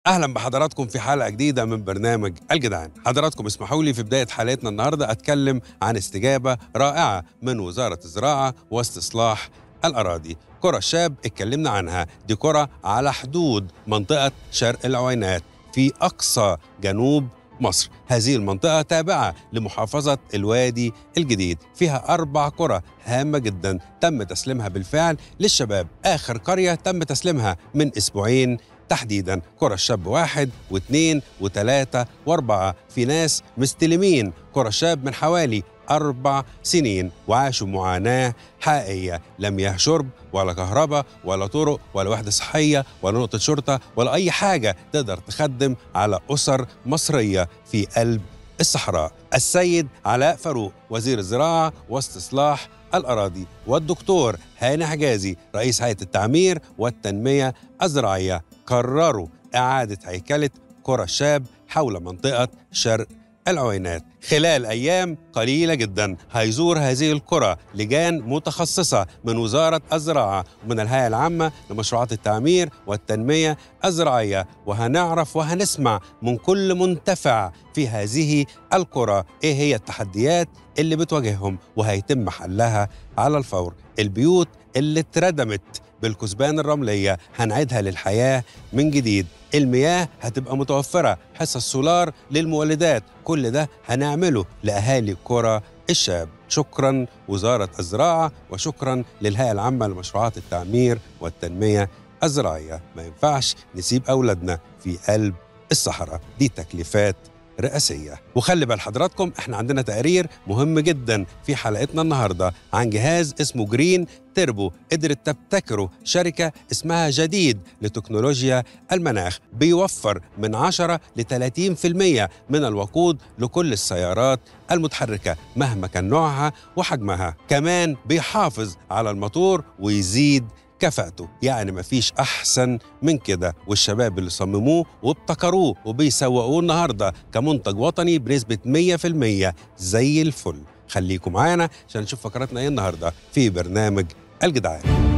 اهلا بحضراتكم في حلقه جديده من برنامج الجدعان حضراتكم اسمحوا لي في بدايه حلقتنا النهارده اتكلم عن استجابه رائعه من وزاره الزراعه واستصلاح الاراضي قرى الشاب اتكلمنا عنها دي قرى على حدود منطقه شرق العوينات في اقصى جنوب مصر هذه المنطقة تابعة لمحافظة الوادي الجديد فيها أربع قرى هامة جدا تم تسليمها بالفعل للشباب آخر قرية تم تسليمها من أسبوعين تحديدا قرى الشاب واحد واثنين وثلاثة وأربعة في ناس مستلمين قرى الشاب من حوالي أربع سنين وعاشوا معاناة حقيقية لا مياه شرب ولا كهرباء ولا طرق ولا وحدة صحية ولا نقطة شرطة ولا أي حاجة تقدر تخدم على أسر مصرية في قلب الصحراء السيد علاء فاروق وزير الزراعة واستصلاح الأراضي والدكتور هاني حجازي رئيس هيئة التعمير والتنمية الزراعية قرروا إعادة هيكلة قرى الشاب حول منطقة شرق العوينات خلال أيام قليلة جدا هيزور هذه القرى لجان متخصصة من وزارة الزراعة ومن الهيئة العامة لمشروعات التعمير والتنمية الزراعية وهنعرف وهنسمع من كل منتفع في هذه القرى إيه هي التحديات اللي بتواجههم وهيتم حلها على الفور البيوت اللي اتردمت بالكثبان الرملية هنعيدها للحياة من جديد المياه هتبقى متوفرة حصص سولار للمولدات كل ده هنعمله لأهالي قرى الشاب شكرا وزارة الزراعة وشكرا للهيئة العامة لمشروعات التعمير والتنمية الزراعية ما ينفعش نسيب أولادنا في قلب الصحراء دي تكليفات رئاسية وخلي بال حضراتكم احنا عندنا تقرير مهم جدا في حلقتنا النهاردة عن جهاز اسمه جرين تربو قدرت تبتكره شركة اسمها جديد لتكنولوجيا المناخ بيوفر من 10 ل 30% من الوقود لكل السيارات المتحركة مهما كان نوعها وحجمها كمان بيحافظ على الموتور ويزيد كفاءته يعني مفيش أحسن من كده والشباب اللي صمموه وابتكروه وبيسوقوه النهاردة كمنتج وطني بنسبة 100% زي الفل خليكم معانا عشان نشوف فقراتنا ايه النهارده في برنامج الجدعان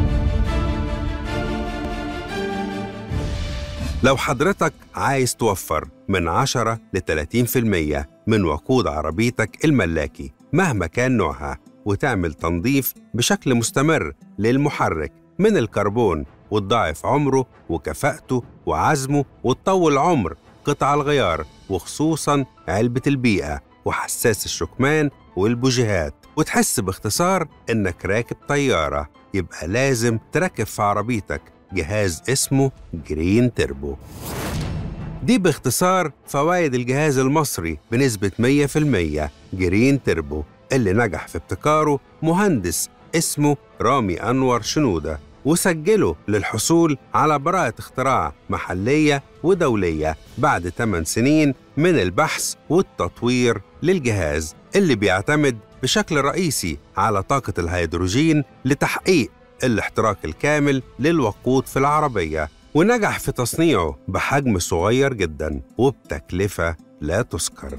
لو حضرتك عايز توفر من 10 ل 30% من وقود عربيتك الملاكي مهما كان نوعها وتعمل تنظيف بشكل مستمر للمحرك من الكربون وتضاعف عمره وكفاءته وعزمه وتطول عمر قطع الغيار وخصوصا علبة البيئة وحساس الشكمان والبوجيهات وتحس باختصار انك راكب طيارة يبقى لازم تركب في عربيتك جهاز اسمه جرين تربو دي باختصار فوائد الجهاز المصري بنسبة 100% جرين تربو اللي نجح في ابتكاره مهندس اسمه رامي أنور شنودة وسجله للحصول على براءة اختراع محلية ودولية بعد 8 سنين من البحث والتطوير للجهاز اللي بيعتمد بشكل رئيسي على طاقة الهيدروجين لتحقيق الاحتراق الكامل للوقود في العربية ونجح في تصنيعه بحجم صغير جدا وبتكلفة لا تذكر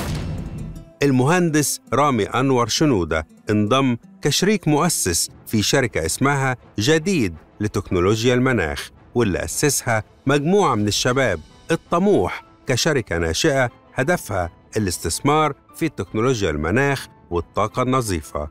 المهندس رامي أنور شنودة انضم كشريك مؤسس في شركة اسمها جديد لتكنولوجيا المناخ واللي أسسها مجموعة من الشباب الطموح كشركة ناشئة هدفها الاستثمار في تكنولوجيا المناخ والطاقة النظيفة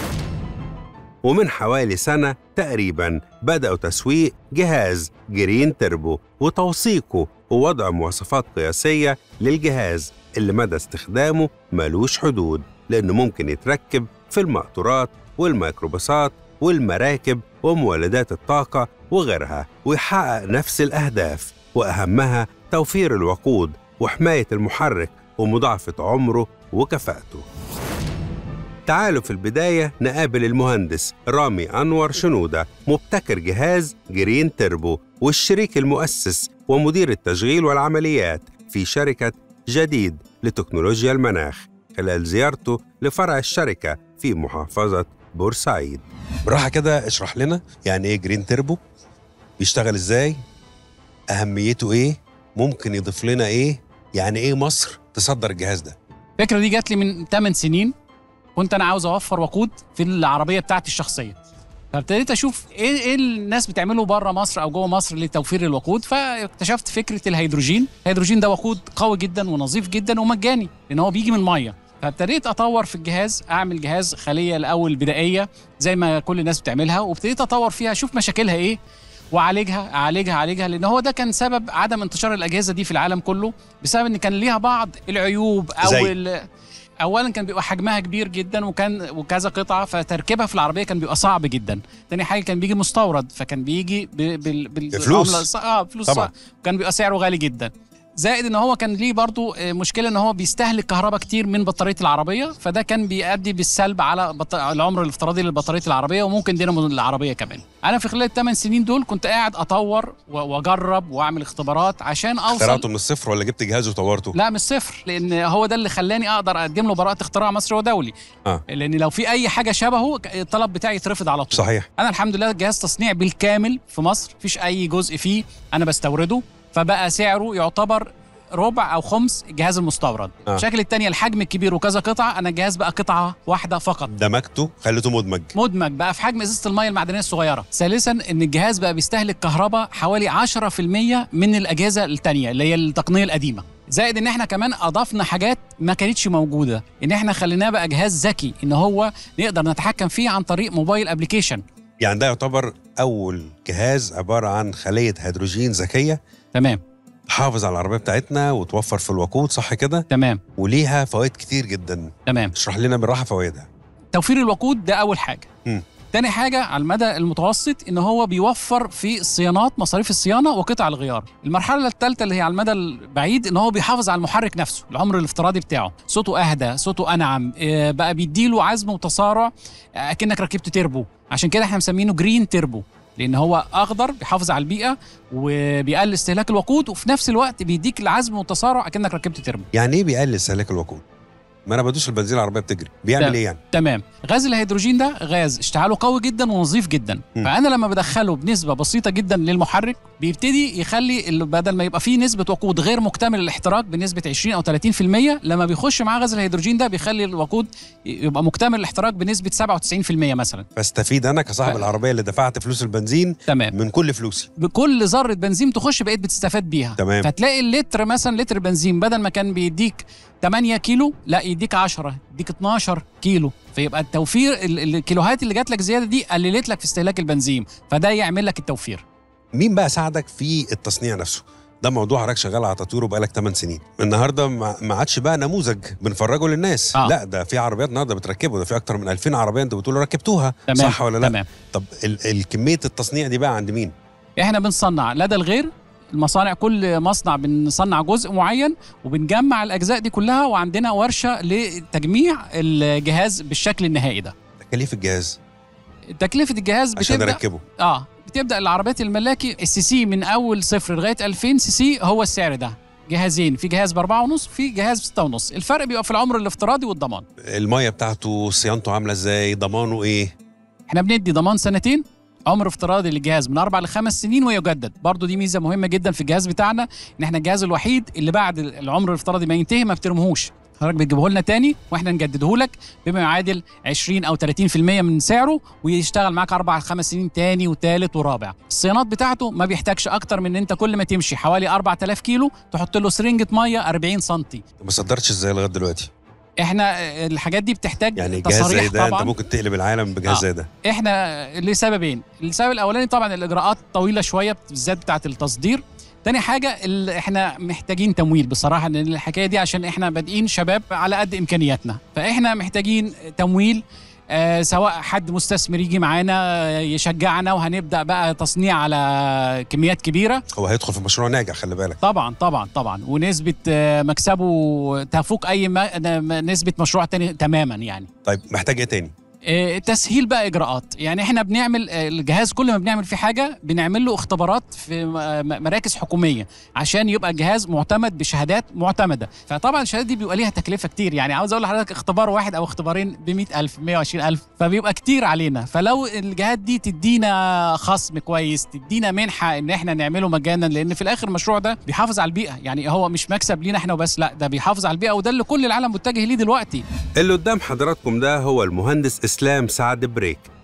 ومن حوالي سنة تقريبا بدأوا تسويق جهاز جرين تربو وتوثيقه ووضع مواصفات قياسية للجهاز اللي مدى استخدامه ملوش حدود لأنه ممكن يتركب في المقطورات والميكروباصات والمراكب ومولدات الطاقة وغيرها ويحقق نفس الأهداف وأهمها توفير الوقود وحماية المحرك ومضاعفة عمره وكفاءته تعالوا في البداية نقابل المهندس رامي أنور شنودة مبتكر جهاز جرين تربو والشريك المؤسس ومدير التشغيل والعمليات في شركة جديد لتكنولوجيا المناخ خلال زيارته لفرع الشركة في محافظة بورسعيد براحة كده اشرح لنا يعني ايه جرين تربو بيشتغل ازاي اهميته ايه ممكن يضيف لنا ايه يعني ايه مصر تصدر الجهاز ده الفكره دي جات لي من 8 سنين كنت انا عاوز اوفر وقود في العربيه بتاعتي الشخصيه فابتديت اشوف ايه ايه الناس بتعمله بره مصر او جوه مصر لتوفير الوقود فاكتشفت فكره الهيدروجين الهيدروجين ده وقود قوي جدا ونظيف جدا ومجاني لان هو بيجي من الميه فابتديت اطور في الجهاز اعمل جهاز خليه الاول بدائيه زي ما كل الناس بتعملها وابتديت اطور فيها اشوف مشاكلها ايه واعالجها اعالجها اعالجها لان هو ده كان سبب عدم انتشار الاجهزه دي في العالم كله بسبب ان كان ليها بعض العيوب او زي؟ ال- اولا كان بيبقى حجمها كبير جدا وكان وكذا قطعه فتركيبها في العربيه كان بيبقى صعب جدا تاني حاجه كان بيجي مستورد فكان بيجي ب- بال بال بفلوس. بالعملة الص- اه فلوس طبعاً. طبعا كان بيبقى سعره غالي جدا زائد ان هو كان ليه برضو آه، مشكله ان هو بيستهلك كهرباء كتير من بطاريه العربيه فده كان بيؤدي بالسلب على بط... العمر الافتراضي لبطاريه العربيه وممكن دينامو العربيه كمان انا في خلال الثمان سنين دول كنت قاعد اطور و- واجرب واعمل اختبارات عشان اوصل اخترعته من الصفر ولا جبت جهاز وطورته؟ لا مش صفر لان هو ده اللي خلاني اقدر اقدم له براءه اختراع مصري ودولي آه. لان لو في اي حاجه شبهه ك- الطلب بتاعي يترفض على طول صحيح انا الحمد لله جهاز تصنيع بالكامل في مصر مفيش اي جزء فيه انا بستورده فبقى سعره يعتبر ربع او خمس الجهاز المستورد آه. الشكل الثاني الحجم الكبير وكذا قطعه انا الجهاز بقى قطعه واحده فقط دمجته خليته مدمج مدمج بقى في حجم ازازه الميه المعدنيه الصغيره ثالثا ان الجهاز بقى بيستهلك كهرباء حوالي 10% من الاجهزه الثانيه اللي هي التقنيه القديمه زائد ان احنا كمان اضفنا حاجات ما كانتش موجوده ان احنا خليناه بقى جهاز ذكي ان هو نقدر نتحكم فيه عن طريق موبايل ابلكيشن يعني ده يعتبر اول جهاز عباره عن خليه هيدروجين ذكيه تمام تحافظ على العربيه بتاعتنا وتوفر في الوقود صح كده تمام وليها فوائد كتير جدا تمام اشرح لنا بالراحه فوائدها توفير الوقود ده اول حاجه مم. تاني حاجة على المدى المتوسط إن هو بيوفر في الصيانات مصاريف الصيانة وقطع الغيار. المرحلة الثالثة اللي هي على المدى البعيد إن هو بيحافظ على المحرك نفسه، العمر الافتراضي بتاعه، صوته أهدى، صوته أنعم، آه، بقى بيديله عزم وتسارع آه، أكنك ركبت تربو، عشان كده إحنا مسمينه جرين تربو. لأن هو أخضر بيحافظ على البيئة وبيقلل استهلاك الوقود وفي نفس الوقت بيديك العزم والتسارع أكنك ركبت تربو. يعني ايه بيقلل استهلاك الوقود ما انا بدوس البنزين العربيه بتجري بيعمل ده- ايه يعني تمام غاز الهيدروجين ده غاز اشتعاله قوي جدا ونظيف جدا م. فانا لما بدخله بنسبه بسيطه جدا للمحرك بيبتدي يخلي ال- بدل ما يبقى فيه نسبه وقود غير مكتمل الاحتراق بنسبه 20 او 30% لما بيخش معاه غاز الهيدروجين ده بيخلي الوقود يبقى مكتمل الاحتراق بنسبه 97% مثلا فاستفيد انا كصاحب ف- العربيه اللي دفعت فلوس البنزين تمام من كل فلوسي بكل ذره بنزين تخش بقيت بتستفاد بيها تمام. فتلاقي اللتر مثلا لتر بنزين بدل ما كان بيديك 8 كيلو لا يديك 10 يديك 12 كيلو فيبقى التوفير ال- الكيلوهات اللي جات لك زياده دي قللت لك في استهلاك البنزين فده يعمل لك التوفير مين بقى ساعدك في التصنيع نفسه ده موضوع حضرتك شغال على تطويره بقالك 8 سنين النهارده ما ما عادش بقى نموذج بنفرجه للناس آه. لا ده في عربيات النهارده بتركبه ده في اكتر من 2000 عربيه انت بتقول ركبتوها تمام صح ولا لا تمام طب ال- الكميه التصنيع دي بقى عند مين احنا بنصنع لدى الغير المصانع كل مصنع بنصنع جزء معين وبنجمع الاجزاء دي كلها وعندنا ورشه لتجميع الجهاز بالشكل النهائي ده تكاليف الجهاز تكلفه الجهاز عشان بتبدا اركبه اه بتبدا العربيات الملاكي السي سي من اول صفر لغايه 2000 سي سي هو السعر ده جهازين في جهاز بأربعة ونص وفي جهاز بستة ونص الفرق بيبقى في العمر الافتراضي والضمان الميه بتاعته صيانته عامله ازاي ضمانه ايه احنا بندي ضمان سنتين عمر افتراضي للجهاز من اربع لخمس سنين ويجدد برضو دي ميزه مهمه جدا في الجهاز بتاعنا ان احنا الجهاز الوحيد اللي بعد العمر الافتراضي ما ينتهي ما بترموهوش حضرتك بتجيبه لنا تاني واحنا نجدده لك بما يعادل 20 او 30% من سعره ويشتغل معاك اربع خمس سنين تاني وتالت ورابع الصيانات بتاعته ما بيحتاجش اكتر من ان انت كل ما تمشي حوالي 4000 كيلو تحط له سرنجه ميه 40 سم ما صدرتش ازاي لغايه دلوقتي احنا الحاجات دي بتحتاج يعني جهاز زي تصاريح ده انت طبعا ممكن تقلب العالم بجهاز آه. زي ده احنا لسببين السبب الاولاني طبعا الاجراءات طويله شويه بالذات بتاعه التصدير تاني حاجة ال- احنا محتاجين تمويل بصراحة لأن الحكاية دي عشان احنا بادئين شباب على قد إمكانياتنا فاحنا محتاجين تمويل آه سواء حد مستثمر يجي معانا آه، يشجعنا وهنبدأ بقى تصنيع على كميات كبيرة هو هيدخل في مشروع ناجح خلي بالك طبعا طبعا طبعا ونسبة آه، مكسبه تفوق أي ما- نسبة مشروع تاني تماما يعني طيب محتاج ايه تاني آه، تسهيل بقى اجراءات يعني احنا بنعمل آه، الجهاز كل ما بنعمل فيه حاجه بنعمل له اختبارات في م- م- مراكز حكوميه عشان يبقى الجهاز معتمد بشهادات معتمده فطبعا الشهادات دي بيبقى ليها تكلفه كتير يعني عاوز اقول لحضرتك اختبار واحد او اختبارين ب 100000 120000 فبيبقى كتير علينا فلو الجهات دي تدينا خصم كويس تدينا منحه ان احنا نعمله مجانا لان في الاخر المشروع ده بيحافظ على البيئه يعني هو مش مكسب لينا احنا وبس لا ده بيحافظ على البيئه وده اللي كل العالم متجه ليه دلوقتي اللي قدام حضراتكم ده هو المهندس اسلام سعد بريك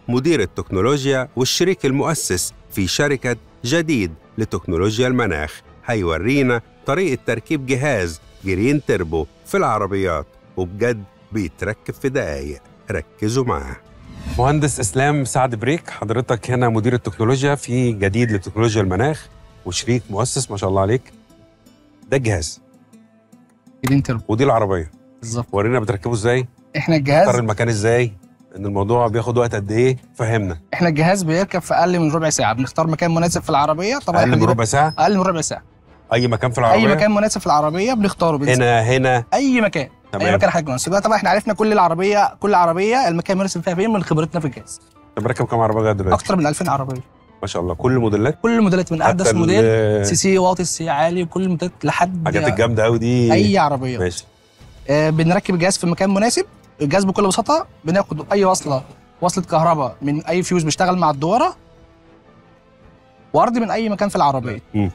مدير التكنولوجيا والشريك المؤسس في شركة جديد لتكنولوجيا المناخ هيورينا طريقة تركيب جهاز جرين تربو في العربيات وبجد بيتركب في دقايق ركزوا معاه مهندس اسلام سعد بريك حضرتك هنا مدير التكنولوجيا في جديد لتكنولوجيا المناخ وشريك مؤسس ما شاء الله عليك ده الجهاز جرين تربو ودي العربيه بالظبط ورينا بتركبه ازاي احنا اختار الجهاز المكان ازاي ان الموضوع بياخد وقت قد ايه فهمنا احنا الجهاز بيركب في اقل من ربع ساعه بنختار مكان مناسب في العربيه طبعا اقل احنا من بنبقى- ربع ساعه اقل من ربع ساعه اي مكان في العربيه اي مكان مناسب في العربيه بنختاره بنس... هنا هنا اي مكان اي تمام مكان حاجه مناسب بقى طبعا احنا عرفنا كل العربيه كل عربيه المكان المناسب فيها فين من خبرتنا في الجهاز طب مركب كام عربيه لغايه دلوقتي اكتر من 2000 عربيه ما شاء الله كل الموديلات كل الموديلات من احدث حتى ال- موديل سي سي واطي سي عالي وكل الموديلات لحد الحاجات الجامده قوي دي اي عربيه ماشي آه بنركب الجهاز في مكان مناسب الجهاز بكل بساطه بناخد اي وصله وصله كهرباء من اي فيوز بيشتغل مع الدواره وارضي من اي مكان في العربيه مم.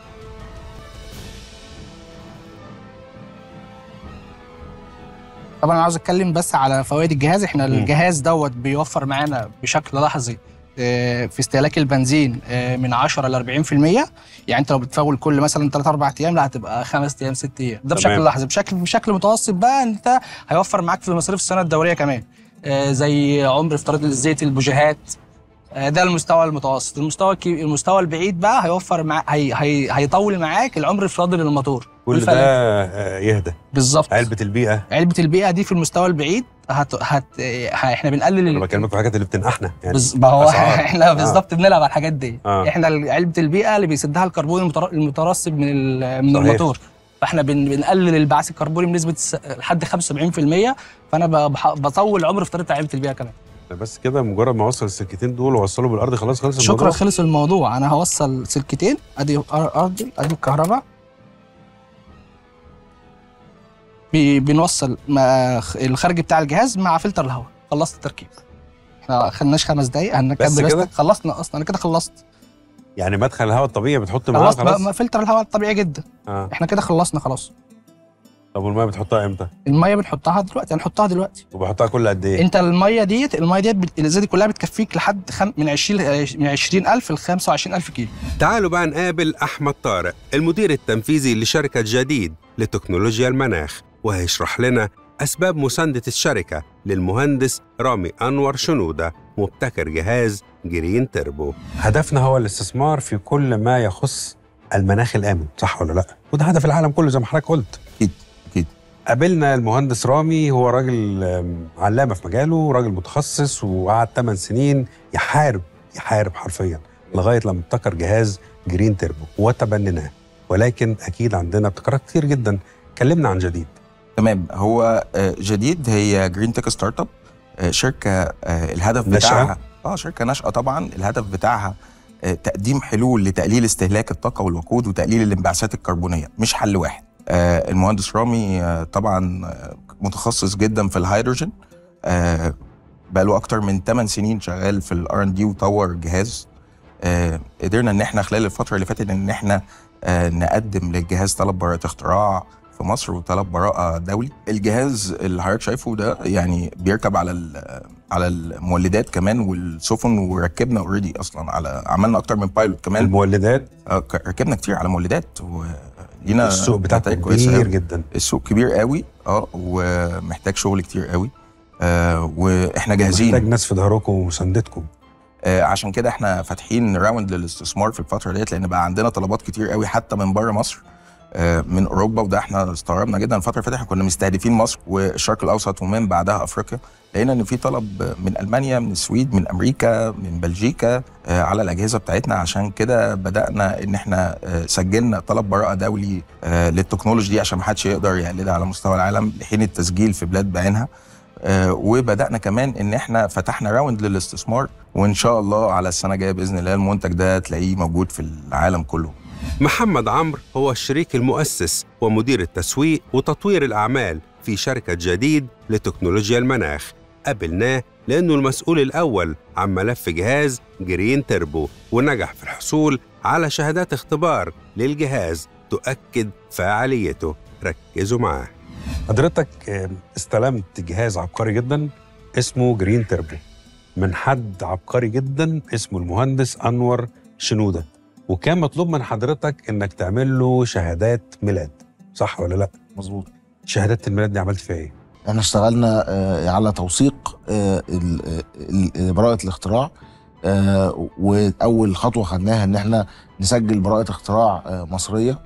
طبعا انا عاوز اتكلم بس على فوائد الجهاز احنا مم. الجهاز دوت بيوفر معانا بشكل لحظي آه، في استهلاك البنزين آه، من 10 ل 40% يعني انت لو بتفول كل مثلا 3 4 ايام لا هتبقى 5 ايام 6 ايام ده تمام. بشكل لحظي بشكل بشكل متوسط بقى انت هيوفر معاك في مصاريف السنه الدوريه كمان آه، زي عمر افتراضي للزيت البوجيهات آه، ده المستوى المتوسط المستوى الكي- المستوى البعيد بقى هيوفر مع هي هي هيطول معاك العمر الافراضي للموتور كل ده والفلات. آه، يهدى بالظبط علبه البيئه علبه البيئه دي في المستوى البعيد هت... هت... ه- احنا بنقلل انا ال... بكلمك في الحاجات اللي بتنقحنا يعني بز... ما هو أسعار. احنا آه. بالظبط بنلعب على الحاجات دي آه. احنا ال- علبه البيئه اللي بيسدها الكربون المتر... المترسب من ال... من صحيح. الموتور فاحنا بن... بنقلل البعث الكربوني بنسبه س... لحد 75% فانا ب... بح... بطول عمر افتراضي بتاع علبه البيئه كمان بس كده مجرد ما اوصل السلكتين دول واوصله بالارض خلاص خلص شكرا الموضوع خلص الموضوع انا هوصل سلكتين ادي أر- ارضي ادي الكهرباء بي- بنوصل ما خ- الخارج بتاع الجهاز مع فلتر الهواء خلصت التركيب احنا خدناش خمس دقايق هنركب بس كده؟ بلاستيك خلصنا اصلا انا كده خلصت يعني مدخل الهواء الطبيعي بتحط معاه خلصت بقى خلاص ما فلتر الهواء الطبيعي جدا اه احنا كده خلصنا خلاص طب والميه بتحطها امتى الميه بنحطها دلوقتي هنحطها دلوقتي وبحطها كل قد ايه انت الميه ديت الميه ديت بت- الازازه دي كلها بتكفيك لحد خم... من 20 من 20000 ل 25000 كيلو تعالوا بقى نقابل أحمد طارق المدير التنفيذي لشركة جديد لتكنولوجيا المناخ وهيشرح لنا أسباب مساندة الشركة للمهندس رامي أنور شنودة مبتكر جهاز جرين تربو هدفنا هو الاستثمار في كل ما يخص المناخ الآمن صح ولا لا؟ وده هدف العالم كله زي ما حضرتك قلت أكيد، أكيد. قابلنا المهندس رامي هو راجل آم، علامة في مجاله راجل متخصص وقعد 8 سنين يحارب يحارب حرفيا لغايه لما ابتكر جهاز جرين تيربو وتبنيناه ولكن اكيد عندنا ابتكارات كتير جدا كلمنا عن جديد تمام هو آه، جديد هي جرين تك ستارت اب آه، شركه آه، الهدف ناشئة؟ بتاعها اه شركه ناشئه طبعا الهدف بتاعها آه، تقديم حلول لتقليل استهلاك الطاقه والوقود وتقليل الانبعاثات الكربونيه مش حل واحد آه، المهندس رامي آه، طبعا آه، متخصص جدا في الهيدروجين آه، بقاله اكتر من 8 سنين شغال في الار ان دي وطور جهاز آه، قدرنا ان احنا خلال الفتره اللي فاتت ان احنا آه، نقدم للجهاز طلب براءه اختراع في مصر وطلب براءه دولي الجهاز اللي حضرتك شايفه ده يعني بيركب على ال- على المولدات كمان والسفن وركبنا اوريدي اصلا على عملنا اكتر من بايلوت كمان المولدات آه، ك- ركبنا كتير على مولدات ولينا السوق بتاعته نتائج كويسة كبير أوي. جدا السوق كبير قوي اه ومحتاج شغل كتير قوي آه واحنا محتاج جاهزين ناس في ظهركم ومساندتكم آه عشان كده احنا فاتحين راوند للاستثمار في الفتره ديت لان بقى عندنا طلبات كتير قوي حتى من بره مصر آه من اوروبا وده احنا استغربنا جدا الفتره اللي فاتت احنا كنا مستهدفين مصر والشرق الاوسط ومن بعدها افريقيا لقينا ان في طلب من المانيا من السويد من امريكا من بلجيكا آه على الاجهزه بتاعتنا عشان كده بدانا ان احنا آه سجلنا طلب براءه دولي آه للتكنولوجي دي عشان ما حدش يقدر يقلدها على مستوى العالم لحين التسجيل في بلاد بعينها آه، وبدانا كمان ان احنا فتحنا راوند للاستثمار وان شاء الله على السنه الجايه باذن الله المنتج ده تلاقيه موجود في العالم كله محمد عمرو هو الشريك المؤسس ومدير التسويق وتطوير الأعمال في شركة جديد لتكنولوجيا المناخ قابلناه لأنه المسؤول الأول عن ملف جهاز جرين تربو ونجح في الحصول على شهادات اختبار للجهاز تؤكد فعاليته ركزوا معاه حضرتك استلمت جهاز عبقري جدا اسمه جرين تربو من حد عبقري جدا اسمه المهندس انور شنوده وكان مطلوب من حضرتك انك تعمل له شهادات ميلاد صح ولا لا مظبوط شهادات الميلاد دي عملت فيها ايه احنا اشتغلنا آه، على توثيق آه، ال- ال- براءة الاختراع آه، واول خطوه خدناها ان احنا نسجل براءة اختراع آه، مصريه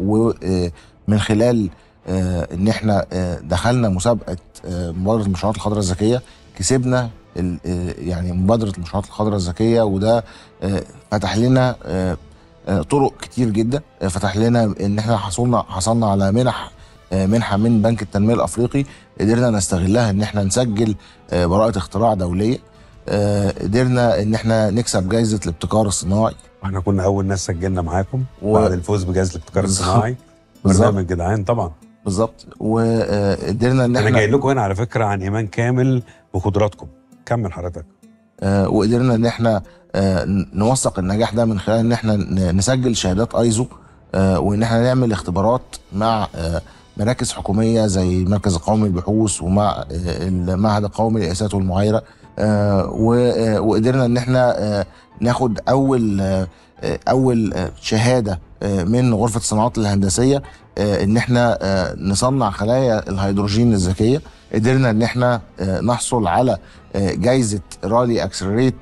ومن خلال آه، ان احنا آه، دخلنا مسابقه آه، مبادره المشروعات الخضراء الذكيه كسبنا ال- آه، يعني مبادره المشروعات الخضراء الذكيه وده آه، فتح لنا آه، آه، طرق كتير جدا آه، فتح لنا ان احنا حصلنا حصلنا على منح آه، منحه من بنك التنميه الافريقي قدرنا نستغلها ان احنا نسجل آه، براءه اختراع دوليه آه، قدرنا ان احنا نكسب جائزه الابتكار الصناعي واحنا كنا اول ناس سجلنا معاكم و- بعد الفوز بجائزه الابتكار بالظبط. الصناعي بالظبط. برنامج جدعان طبعا بالظبط وقدرنا ان انا احنا جاي لكم هنا على فكره عن ايمان كامل بقدراتكم كمل حضرتك آه، وقدرنا ان احنا آه، ن- نوثق النجاح ده من خلال ان احنا ن- نسجل شهادات ايزو آه، وان احنا نعمل اختبارات مع آه، مراكز حكوميه زي المركز القومي للبحوث ومع آه، المعهد القومي للقياسات والمعايره آه، و- آه، وقدرنا ان احنا آه، ناخد اول آه، آه، اول آه، شهاده آه، من غرفه الصناعات الهندسيه آه، ان احنا آه، نصنع خلايا الهيدروجين الذكيه قدرنا ان احنا آه، نحصل على آه، جايزه رالي اكسلريت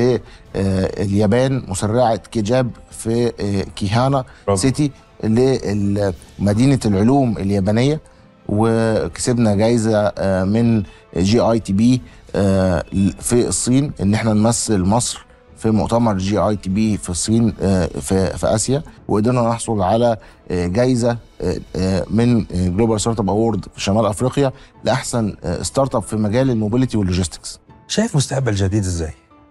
لليابان مسرعه كيجاب في آه، كيهانا برافو. سيتي لمدينه العلوم اليابانيه وكسبنا جايزه آه، من جي اي تي بي في الصين ان احنا نمثل مصر في مؤتمر جي اي تي بي في الصين آه، في في اسيا وقدرنا نحصل على آه، جايزه آه، آه، من جلوبال ستارت اب اوورد في شمال افريقيا لاحسن آه، ستارت اب في مجال الموبيليتي واللوجيستكس شايف مستقبل جديد ازاي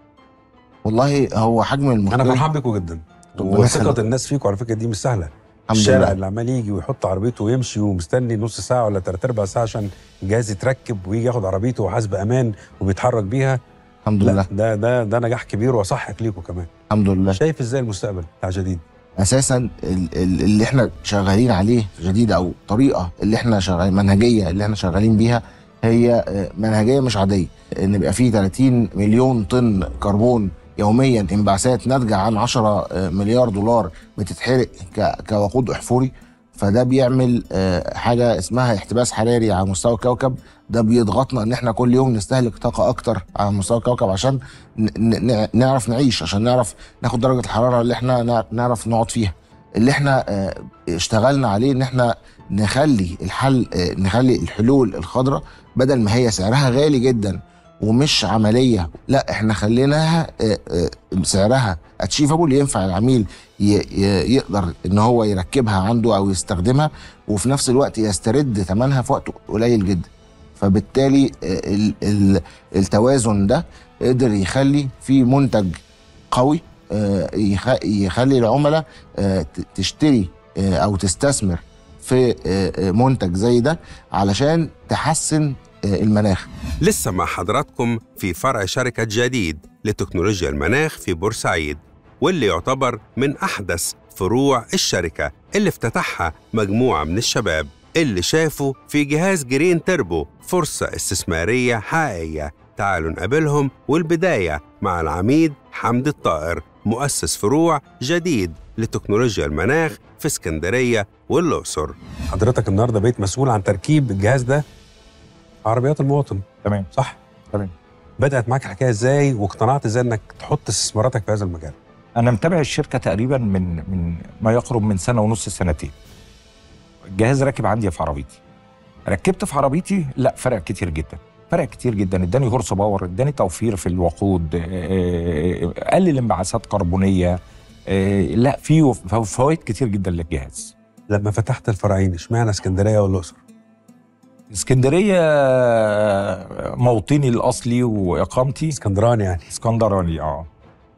والله هو حجم انا المشكله فرحان بيكم جدا ربنا وثقه يخليك. الناس فيكم على فكره دي مش سهله الحمد الشارع لله اللي عمال يجي ويحط عربيته ويمشي ومستني نص ساعه ولا ثلاث ارباع ساعه عشان الجهاز يتركب ويجي ياخد عربيته وحاسب امان وبيتحرك بيها الحمد لا لله ده ده ده نجاح كبير واصحك ليكم كمان الحمد لله شايف ازاي المستقبل بتاع جديد اساسا ال- ال- اللي احنا شغالين عليه جديد او طريقه اللي احنا شغالين منهجيه اللي احنا شغالين بيها هي آه، منهجيه مش عاديه ان يبقى في 30 مليون طن كربون يوميا انبعاثات ناتجه عن 10 آه، مليار دولار بتتحرق ك- كوقود احفوري فده بيعمل آه، حاجه اسمها احتباس حراري على مستوى الكوكب ده بيضغطنا ان احنا كل يوم نستهلك طاقه اكتر على مستوى الكوكب عشان ن- ن- نعرف نعيش عشان نعرف ناخد درجه الحراره اللي احنا نع- نعرف نقعد فيها اللي احنا آه، اشتغلنا عليه ان احنا نخلي الحل آه، نخلي الحلول الخضراء بدل ما هي سعرها غالي جدا ومش عمليه لا احنا خليناها آه، آه، سعرها اتشيفابل ينفع العميل ي- ي- يقدر ان هو يركبها عنده او يستخدمها وفي نفس الوقت يسترد ثمنها في وقت قليل جدا فبالتالي آه، ال- ال- التوازن ده قدر يخلي في منتج قوي آه، يخ- يخلي العملاء آه، ت- تشتري آه، او تستثمر في آه، آه، منتج زي ده علشان تحسن آه، المناخ لسه مع حضراتكم في فرع شركة جديد لتكنولوجيا المناخ في بورسعيد واللي يعتبر من أحدث فروع الشركة اللي افتتحها مجموعة من الشباب اللي شافوا في جهاز جرين تربو فرصة استثمارية حقيقية تعالوا نقابلهم والبداية مع العميد حمد الطائر مؤسس فروع جديد لتكنولوجيا المناخ في اسكندرية والأقصر حضرتك النهاردة بقيت مسؤول عن تركيب الجهاز ده عربيات المواطن تمام صح تمام. بدات معاك الحكايه ازاي واقتنعت ازاي انك تحط استثماراتك في هذا المجال انا متابع الشركه تقريبا من من ما يقرب من سنه ونص سنتين الجهاز راكب عندي في عربيتي ركبت في عربيتي لا فرق كتير جدا فرق كتير جدا اداني هورس باور اداني توفير في الوقود آه، آه، قلل انبعاثات كربونيه آه، لا في فوائد كتير جدا للجهاز لما فتحت الفرعين اشمعنى اسكندريه والاقصر اسكندريه آه، موطني الاصلي واقامتي اسكندراني يعني اسكندراني اه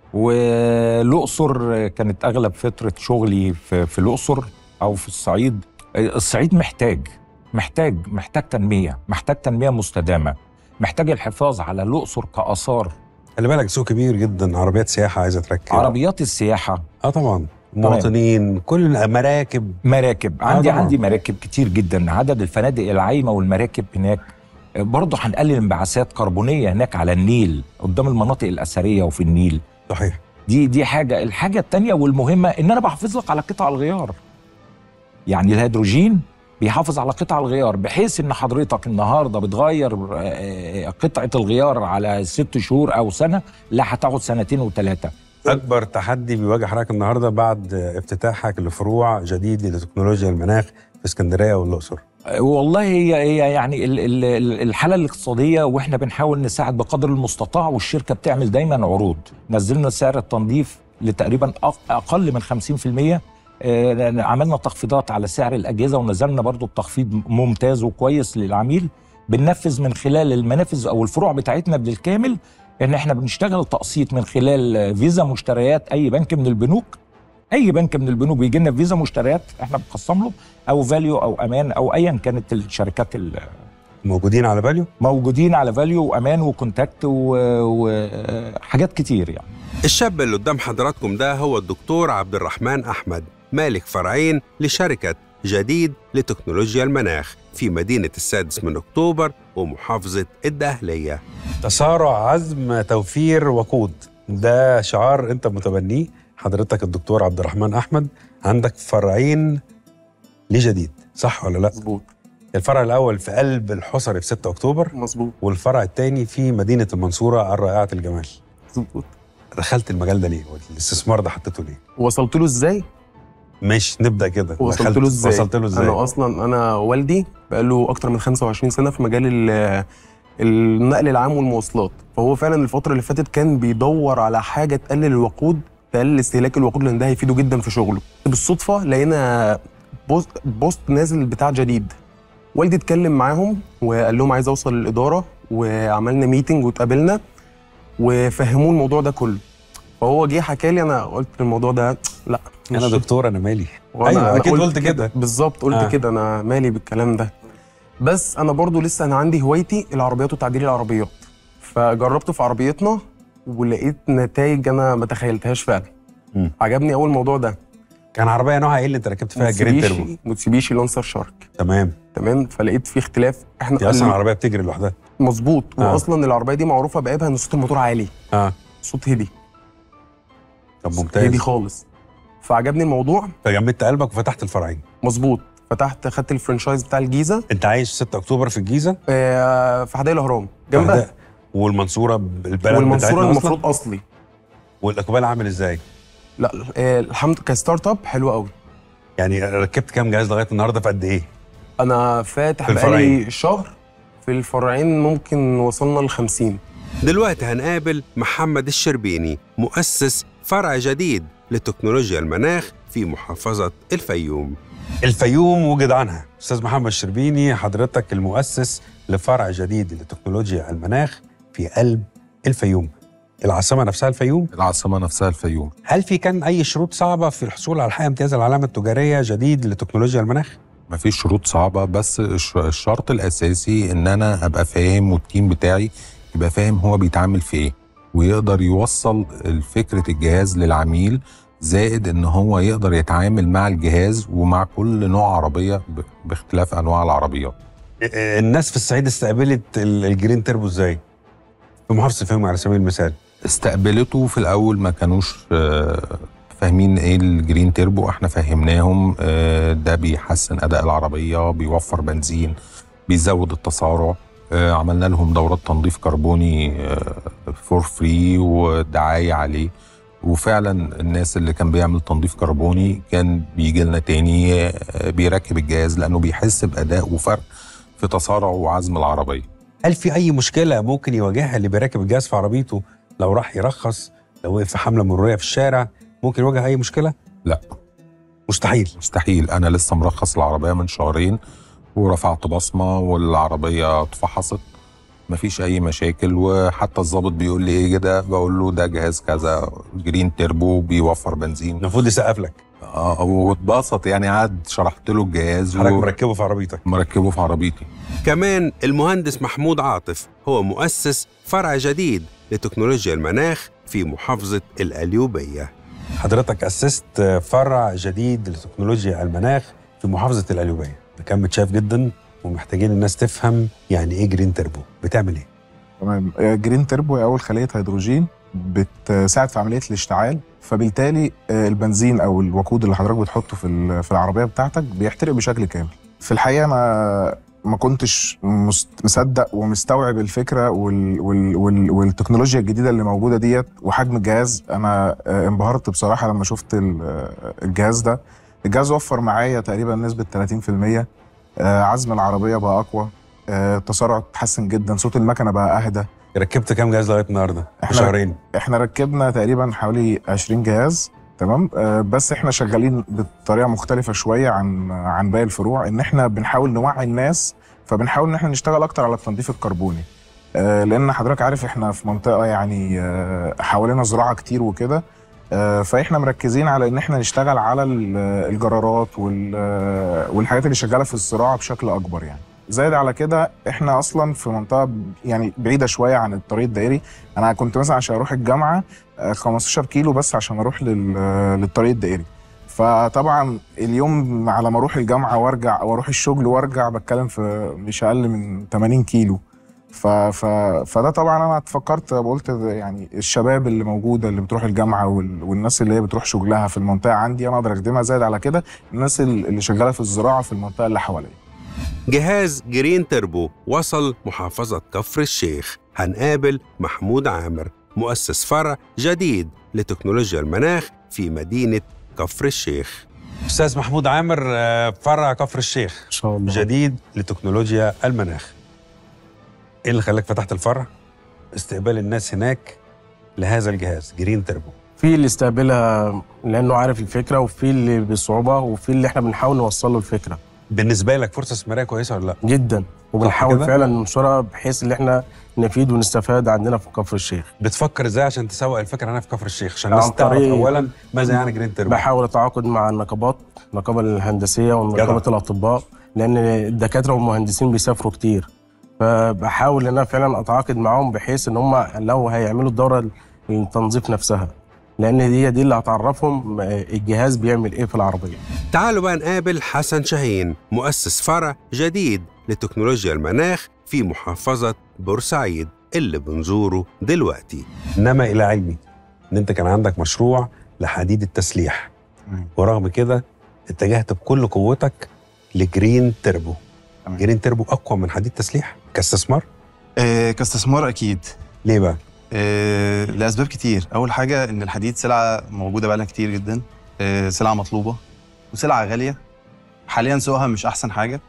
والاقصر كانت اغلب فتره شغلي في, في الاقصر او في الصعيد الصعيد محتاج محتاج محتاج تنميه محتاج تنميه مستدامه محتاج الحفاظ على الاقصر كاثار خلي بالك سوق كبير جدا عربيات سياحه عايزه تركب عربيات السياحه اه طبعا مواطنين كل مراكب مراكب عندي طبعاً. عندي مراكب كتير جدا عدد الفنادق العايمه والمراكب هناك برضه هنقلل انبعاثات كربونيه هناك على النيل قدام المناطق الاثريه وفي النيل صحيح دي دي حاجه الحاجه الثانيه والمهمه ان انا بحافظ لك على قطع الغيار يعني الهيدروجين بيحافظ على قطع الغيار بحيث ان حضرتك النهارده بتغير آه، قطعه الغيار على ست شهور او سنه لا هتاخد سنتين وثلاثه اكبر تحدي بيواجه حضرتك النهارده بعد افتتاحك لفروع جديد لتكنولوجيا المناخ في اسكندريه والاقصر والله هي هي يعني ال- ال- ال- الحاله الاقتصاديه واحنا بنحاول نساعد بقدر المستطاع والشركه بتعمل دايما عروض نزلنا سعر التنظيف لتقريبا أق- اقل من 50% آه، عملنا تخفيضات على سعر الاجهزه ونزلنا برضو بتخفيض ممتاز وكويس للعميل بننفذ من خلال المنافذ او الفروع بتاعتنا بالكامل ان احنا بنشتغل تقسيط من خلال فيزا مشتريات اي بنك من البنوك اي بنك من البنوك بيجي لنا فيزا مشتريات احنا بنخصم له او فاليو او امان او ايا كانت الشركات ال- موجودين على باليو موجودين على فاليو وامان وكونتاكت وحاجات كتير يعني الشاب اللي قدام حضراتكم ده هو الدكتور عبد الرحمن أحمد مالك فرعين لشركة جديد لتكنولوجيا المناخ في مدينة السادس من أكتوبر ومحافظة الدهلية تسارع عزم توفير وقود ده شعار أنت متبنيه حضرتك الدكتور عبد الرحمن أحمد عندك فرعين لجديد صح ولا لا؟ مظبوط الفرع الأول في قلب الحصري في 6 أكتوبر مظبوط والفرع الثاني في مدينة المنصورة الرائعة الجمال مظبوط دخلت المجال ده ليه؟ والاستثمار ده حطيته ليه؟ وصلت له ازاي؟ ماشي نبدا كده وصلت دخلت- له ازاي؟ وصلت له ازاي؟ انا اصلا انا والدي بقاله اكتر من 25 سنه في مجال ال- النقل العام والمواصلات فهو فعلا الفتره اللي فاتت كان بيدور على حاجه تقلل الوقود تقلل استهلاك الوقود لان ده هيفيده جدا في شغله بالصدفه لقينا بوست, بوست نازل بتاع جديد والدي اتكلم معاهم وقال لهم عايز اوصل للاداره وعملنا ميتنج واتقابلنا وفهموه الموضوع ده كله فهو جه حكى لي انا قلت الموضوع ده لا انا مش- دكتور انا مالي وأنا- أيوة، أنا أكيد قلت كده. بالظبط قلت آه. آه. كده انا مالي بالكلام ده بس انا برضو لسه انا عندي هوايتي العربيات وتعديل العربيات فجربته في عربيتنا ولقيت نتائج انا ما تخيلتهاش فعلا مم. عجبني اول موضوع ده كان عربيه نوعها ايه اللي انت ركبت فيها جرين تيربو موتسوبيشي موتسوبيشي لانسر شارك تمام تمام فلقيت في اختلاف احنا دي اصلا عربيه بتجري لوحدها مظبوط آه. واصلا العربيه دي معروفه بعيبها ان صوت الموتور عالي اه صوت هدي طب هدي ممتاز خالص فعجبني الموضوع فجمدت قلبك وفتحت الفرعين مظبوط فتحت خدت الفرنشايز بتاع الجيزه انت عايش في 6 اكتوبر في الجيزه آه، في حدائق الاهرام جنبها فده- والمنصوره البلد والمنصوره بتاعتنا المفروض اصلا اصلي والاقبال عامل ازاي؟ لا آه، الحمد كستارت اب حلو قوي يعني ركبت كام جهاز لغايه النهارده في قد ايه؟ انا فاتح في الفرعين. بقالي شهر في الفرعين ممكن وصلنا ل 50 دلوقتي هنقابل محمد الشربيني مؤسس فرع جديد لتكنولوجيا المناخ في محافظة الفيوم الفيوم وجد عنها أستاذ محمد الشربيني حضرتك المؤسس لفرع جديد لتكنولوجيا المناخ في قلب الفيوم العاصمة نفسها الفيوم العاصمة نفسها الفيوم هل في كان أي شروط صعبة في الحصول على حق امتياز العلامة التجارية جديد لتكنولوجيا المناخ؟ مفيش شروط صعبة بس الش- الشرط الأساسي إن أنا أبقى فاهم والتيم بتاعي يبقى فاهم هو بيتعامل في إيه ويقدر يوصل فكرة الجهاز للعميل زائد إن هو يقدر يتعامل مع الجهاز ومع كل نوع عربية ب- باختلاف أنواع العربيات الناس في الصعيد استقبلت ال- الجرين تيربو ازاي؟ في محافظة الفيوم على سبيل المثال استقبلته في الاول ما كانوش آه، فاهمين ايه الجرين تيربو احنا فهمناهم آه، ده بيحسن اداء العربيه بيوفر بنزين بيزود التسارع آه، عملنا لهم دورات تنظيف كربوني فور فري ودعايه عليه وفعلا الناس اللي كان بيعمل تنظيف كربوني كان بيجي لنا تاني آه، بيركب الجهاز لانه بيحس باداء وفرق في تسارع وعزم العربيه هل في أي مشكلة ممكن يواجهها اللي بيركب الجهاز في عربيته لو راح يرخص لو وقف في حملة مرورية في الشارع ممكن يواجه أي مشكلة؟ لا مستحيل مستحيل انا لسه مرخص العربيه من شهرين ورفعت بصمه والعربيه اتفحصت مفيش اي مشاكل وحتى الضابط بيقول لي ايه كده بقول له ده جهاز كذا جرين تيربو بيوفر بنزين المفروض يسقف لك اه واتبسط يعني قعد شرحت له الجهاز حضرتك و- مركبه في عربيتك مركبه في عربيتي كمان المهندس محمود عاطف هو مؤسس فرع جديد لتكنولوجيا المناخ في محافظة القليوبية حضرتك أسست فرع جديد لتكنولوجيا المناخ في محافظة القليوبية ده كان متشاف جدا ومحتاجين الناس تفهم يعني ايه جرين تربو بتعمل ايه تمام آه، جرين تربو هي اول خليه هيدروجين بتساعد في عمليه الاشتعال فبالتالي آه، البنزين او الوقود اللي حضرتك بتحطه في ال- في العربيه بتاعتك بيحترق بشكل كامل في الحقيقه انا ما كنتش مست- مصدق ومستوعب الفكره وال وال وال والتكنولوجيا الجديده اللي موجوده ديت وحجم الجهاز انا آه، انبهرت بصراحه لما شفت ال- آه، الجهاز ده الجهاز وفر معايا تقريبا نسبه 30% آه، عزم العربيه بقى اقوى آه، التسارع اتحسن جدا صوت المكنه بقى اهدى ركبت كام جهاز لغايه النهارده إحنا- في شهرين احنا ركبنا تقريبا حوالي 20 جهاز تمام آه بس احنا شغالين بطريقه مختلفه شويه عن عن باقي الفروع ان احنا بنحاول نوعي الناس فبنحاول ان احنا نشتغل اكتر على التنظيف الكربوني آه لان حضرتك عارف احنا في منطقه يعني آه حوالينا زراعه كتير وكده آه فاحنا مركزين على ان احنا نشتغل على ال- الجرارات وال- آه، والحاجات اللي شغاله في الزراعه بشكل اكبر يعني زائد على كده احنا اصلا في منطقه ب- يعني بعيده شويه عن الطريق الدائري انا كنت مثلا عشان اروح الجامعه آه، 15 كيلو بس عشان اروح لل- آه، للطريق الدائري فطبعا اليوم على ما اروح الجامعه وارجع او اروح الشغل وارجع بتكلم في مش اقل من 80 كيلو ف ف فده طبعا انا اتفكرت قلت ده يعني الشباب اللي موجوده اللي بتروح الجامعه وال... والناس اللي هي بتروح شغلها في المنطقه عندي انا اقدر اخدمها زائد على كده الناس اللي شغاله في الزراعه في المنطقه اللي حواليا جهاز جرين تربو وصل محافظة كفر الشيخ هنقابل محمود عامر مؤسس فرع جديد لتكنولوجيا المناخ في مدينة كفر الشيخ أستاذ محمود عامر آه، فرع كفر الشيخ ان شاء الله جديد لتكنولوجيا المناخ ايه اللي خلاك فتحت الفرع استقبال الناس هناك لهذا الجهاز جرين تربو في اللي استقبلها لانه عارف الفكره وفي اللي بصعوبه وفي اللي احنا بنحاول نوصل له الفكره بالنسبه لك فرصه استثماريه كويسه ولا لا جدا وبنحاول كده؟ فعلا ننشرها بحيث ان احنا نفيد ونستفاد عندنا في كفر الشيخ بتفكر ازاي عشان تسوق الفكره هنا في كفر الشيخ عشان عن الناس تعرف طريق- اولا ماذا يعني جرين تربو بحاول اتعاقد مع النقابات النقابه الهندسيه ونقابه جدع. الاطباء لان الدكاتره والمهندسين بيسافروا كتير فبحاول ان انا فعلا اتعاقد معاهم بحيث ان هم لو هيعملوا الدوره التنظيف نفسها لان هي دي اللي هتعرفهم الجهاز بيعمل ايه في العربيه تعالوا بقى نقابل حسن شاهين مؤسس فرع جديد لتكنولوجيا المناخ في محافظة بورسعيد اللي بنزوره دلوقتي إنما إلى علمي إن أنت كان عندك مشروع لحديد التسليح تمام. ورغم كده اتجهت بكل قوتك لجرين تربو تمام. جرين تربو أقوى من حديد تسليح كاستثمار آه كاستثمار اكيد ليه بقى؟ آه لاسباب كتير اول حاجه ان الحديد سلعه موجوده بقالها كتير جدا آه سلعه مطلوبه وسلعه غاليه حاليا سوقها مش احسن حاجه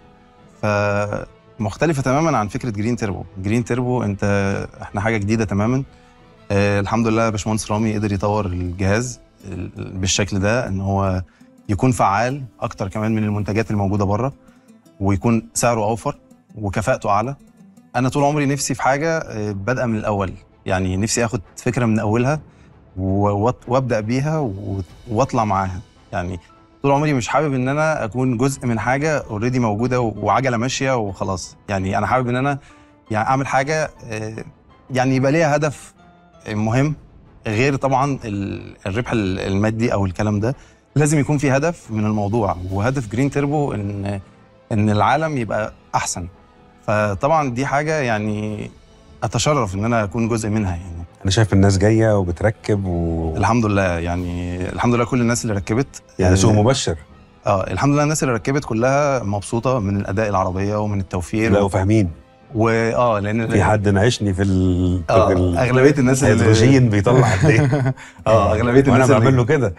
فمختلفه تماما عن فكره جرين تيربو جرين تيربو انت احنا حاجه جديده تماما آه الحمد لله باشمهندس رامي قدر يطور الجهاز ال- بالشكل ده ان هو يكون فعال اكتر كمان من المنتجات الموجوده بره ويكون سعره اوفر وكفاءته اعلى انا طول عمري نفسي في حاجه آه، بادئه من الاول يعني نفسي اخد فكره من اولها و- وأت- وابدا بيها و- واطلع معاها يعني طول عمري مش حابب ان انا اكون جزء من حاجه اوريدي موجوده و- وعجله ماشيه وخلاص يعني انا حابب ان انا يعني اعمل حاجه آه، يعني يبقى ليها هدف مهم غير طبعا ال- الربح ال- المادي او الكلام ده لازم يكون في هدف من الموضوع وهدف جرين تيربو ان ان العالم يبقى احسن فطبعا دي حاجه يعني اتشرف ان انا اكون جزء منها يعني أنا شايف الناس جاية وبتركب و الحمد لله يعني الحمد لله كل الناس اللي ركبت يعني سوق آه، مبشر اه الحمد لله الناس اللي ركبت كلها مبسوطه من الاداء العربيه ومن التوفير لا وفاهمين واه لان في حد ناقشني في ال في اه ال- اغلبيه الناس اللي الهيدروجين بيطلع قد ايه اه اغلبيه وانا الناس اللي بعمل له كده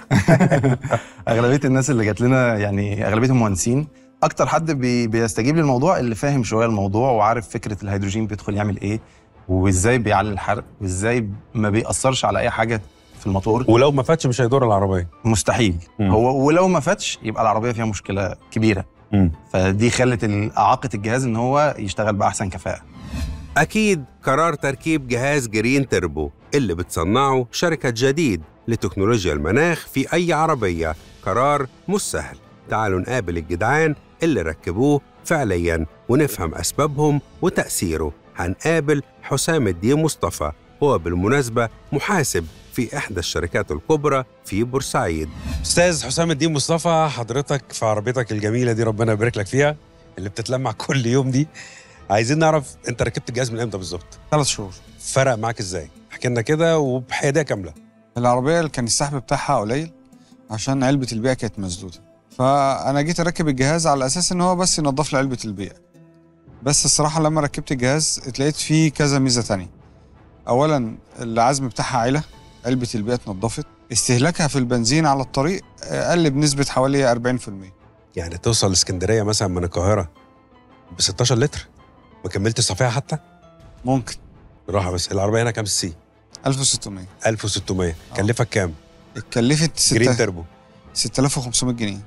اغلبيه الناس اللي جات لنا يعني اغلبيتهم مهندسين اكتر حد بي بيستجيب للموضوع اللي فاهم شويه الموضوع وعارف فكره الهيدروجين بيدخل يعمل ايه وازاي بيعلي الحرق وازاي ما بيأثرش على اي حاجه في الموتور ولو ما فاتش مش هيدور العربيه مستحيل مم. هو ولو ما فاتش يبقى العربيه فيها مشكله كبيره مم. فدي خلت ال- اعاقه الجهاز ان هو يشتغل باحسن كفاءه أكيد قرار تركيب جهاز جرين تربو اللي بتصنعه شركة جديد لتكنولوجيا المناخ في أي عربية قرار مش سهل تعالوا نقابل الجدعان اللي ركبوه فعليا ونفهم أسبابهم وتأثيره هنقابل حسام الدين مصطفى هو بالمناسبة محاسب في إحدى الشركات الكبرى في بورسعيد أستاذ حسام الدين مصطفى حضرتك في عربيتك الجميلة دي ربنا يبارك لك فيها اللي بتتلمع كل يوم دي عايزين نعرف انت ركبت الجهاز من امتى بالظبط ثلاث شهور فرق معاك ازاي احكي لنا كده وبحياديه كامله العربيه اللي كان السحب بتاعها قليل عشان علبه البيئه كانت مسدوده فانا جيت اركب الجهاز على اساس ان هو بس ينظف لي علبه البيئه بس الصراحه لما ركبت الجهاز اتلقيت فيه كذا ميزه تانية اولا العزم بتاعها عالة علبه البيئه اتنضفت استهلاكها في البنزين على الطريق قل بنسبه حوالي 40% يعني توصل اسكندريه مثلا من القاهره ب 16 لتر ما كملتش صفيحه حتى ممكن راحه بس العربيه هنا كام سي 1600 1600 كلفك كام اتكلفت جرين ستة- تربو 6500 جنيه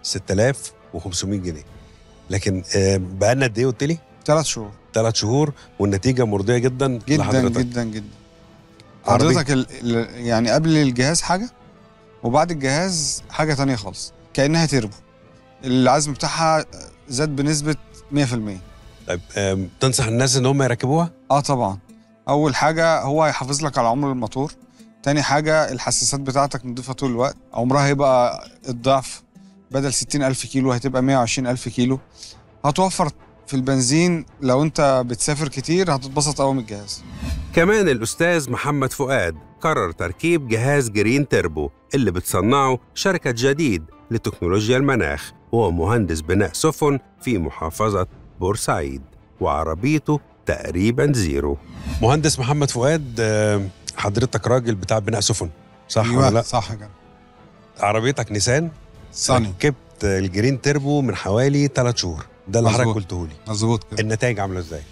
6500 جنيه لكن آه، بقالنا قد ايه قلت لي؟ ثلاث شهور ثلاث شهور والنتيجه مرضيه جدا جدا لحضرتك جدا جدا عربي؟ حضرتك ال... ال- يعني قبل الجهاز حاجه وبعد الجهاز حاجه تانية خالص كانها تربو العزم بتاعها زاد بنسبه 100% طيب آم، تنصح الناس ان هم يركبوها؟ اه طبعا اول حاجه هو هيحافظ لك على عمر الموتور تاني حاجه الحساسات بتاعتك نضيفه طول الوقت عمرها هيبقى الضعف بدل 60 ألف كيلو هتبقى 120 ألف كيلو هتوفر في البنزين لو انت بتسافر كتير هتتبسط قوي من الجهاز كمان الأستاذ محمد فؤاد قرر تركيب جهاز جرين تربو اللي بتصنعه شركة جديد لتكنولوجيا المناخ وهو مهندس بناء سفن في محافظة بورسعيد وعربيته تقريبا زيرو مهندس محمد فؤاد آه، حضرتك راجل بتاع بناء سفن صح أيوة، ولا لا؟ صح كده عربيتك نيسان صاني. ركبت الجرين تربو من حوالي ثلاث شهور ده اللي حضرتك مظبوط. قلته لي مظبوط كده النتائج عامله ازاي؟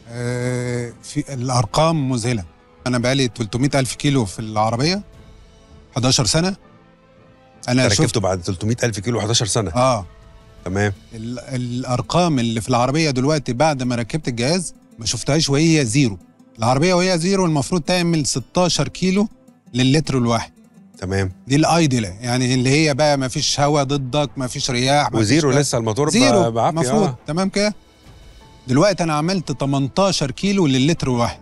آه، في الارقام مذهله انا بقالي 300 الف كيلو في العربيه 11 سنه انا أنت شفت ركبته بعد 300 ألف كيلو 11 سنة اه تمام ال- الارقام اللي في العربيه دلوقتي بعد ما ركبت الجهاز ما شفتهاش وهي زيرو العربيه وهي زيرو المفروض تعمل 16 كيلو للتر الواحد تمام دي الايدل يعني اللي هي بقى ما فيش هواء ضدك ما فيش رياح مفيش وزيرو بقى- لسه الموتور ب- زيرو بعافية، المفروض آه. تمام كده دلوقتي انا عملت 18 كيلو للتر الواحد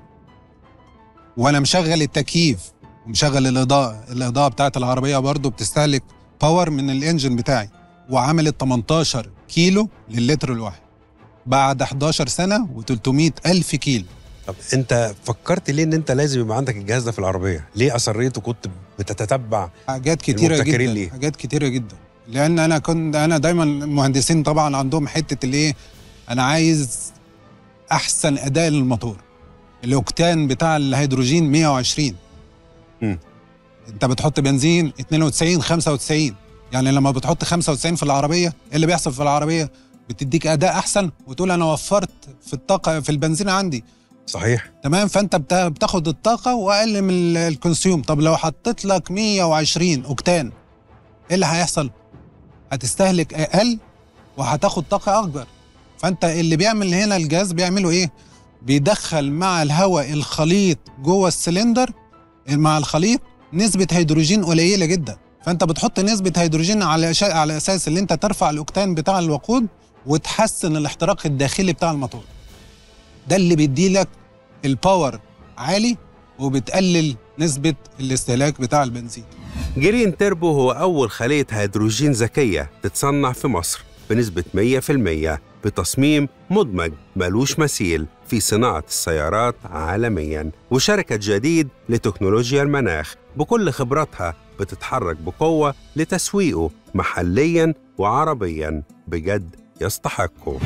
وانا مشغل التكييف ومشغل الاضاءه الاضاءه بتاعت العربيه برضو بتستهلك باور من الانجن بتاعي وعملت 18 كيلو للتر الواحد بعد 11 سنه و300 الف كيلو طب انت فكرت ليه ان انت لازم يبقى عندك الجهاز ده في العربيه؟ ليه اصريت وكنت بتتتبع حاجات كتيره المبتكرين جدا ليه؟ حاجات كتيره جدا لان انا كنت انا دايما المهندسين طبعا عندهم حته الايه انا عايز احسن اداء للموتور الاوكتان بتاع الهيدروجين 120 مم. انت بتحط بنزين 92 95 يعني لما بتحط 95 في العربيه ايه اللي بيحصل في العربيه بتديك اداء احسن وتقول انا وفرت في الطاقه في البنزين عندي صحيح تمام فانت بتا- بتاخد الطاقه واقل من ال- الكونسيوم طب لو حطيت لك 120 اوكتان ايه اللي هيحصل هتستهلك اقل وهتاخد طاقه اكبر فانت اللي بيعمل هنا الجهاز بيعمله ايه بيدخل مع الهواء الخليط جوه السلندر مع الخليط نسبه هيدروجين قليله جدا فانت بتحط نسبه هيدروجين على شا... على اساس ان انت ترفع الاوكتان بتاع الوقود وتحسن الاحتراق الداخلي بتاع الموتور ده اللي بيدي لك الباور عالي وبتقلل نسبه الاستهلاك بتاع البنزين جرين تربو هو أول خلية هيدروجين ذكية تتصنع في مصر بنسبة 100% بتصميم مدمج ملوش مثيل في صناعة السيارات عالمياً وشركة جديد لتكنولوجيا المناخ بكل خبراتها بتتحرك بقوة لتسويقه محلياً وعربياً بجد يستحقه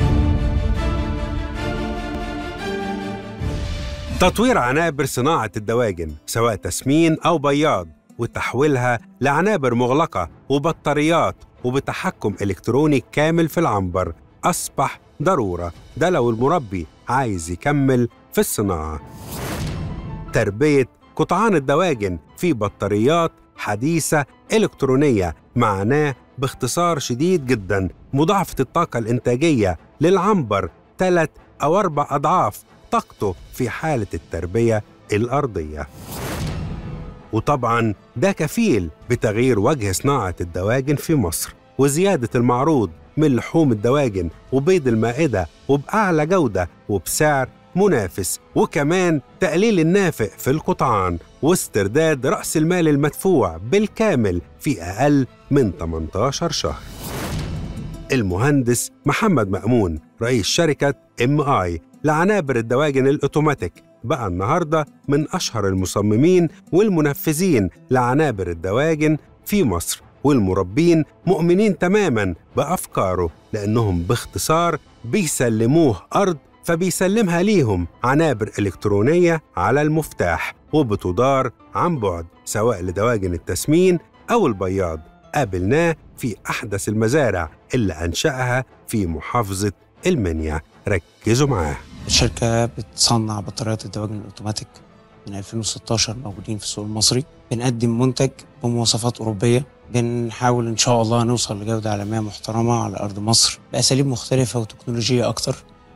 تطوير عنابر صناعة الدواجن سواء تسمين أو بياض وتحويلها لعنابر مغلقة وبطاريات وبتحكم إلكتروني كامل في العنبر أصبح ضرورة ده لو المربي عايز يكمل في الصناعة تربية قطعان الدواجن في بطاريات حديثة إلكترونية معناه باختصار شديد جدا مضاعفة الطاقة الإنتاجية للعنبر ثلاث أو أربع أضعاف طاقته في حالة التربية الأرضية وطبعا ده كفيل بتغيير وجه صناعة الدواجن في مصر وزيادة المعروض من لحوم الدواجن وبيض المائدة وبأعلى جودة وبسعر منافس وكمان تقليل النافق في القطعان واسترداد رأس المال المدفوع بالكامل في أقل من 18 شهر المهندس محمد مأمون رئيس شركة ام اي لعنابر الدواجن الاوتوماتيك بقى النهارده من اشهر المصممين والمنفذين لعنابر الدواجن في مصر والمربين مؤمنين تماما بافكاره لانهم باختصار بيسلموه ارض فبيسلمها ليهم عنابر الكترونيه على المفتاح وبتدار عن بعد سواء لدواجن التسمين او البياض قابلناه في احدث المزارع اللي انشاها في محافظه المنيا ركزوا معاه الشركة بتصنع بطاريات الدواجن الأوتوماتيك من 2016 موجودين في السوق المصري بنقدم منتج بمواصفات أوروبية بنحاول إن شاء الله نوصل لجودة عالمية محترمة على أرض مصر بأساليب مختلفة وتكنولوجية أكتر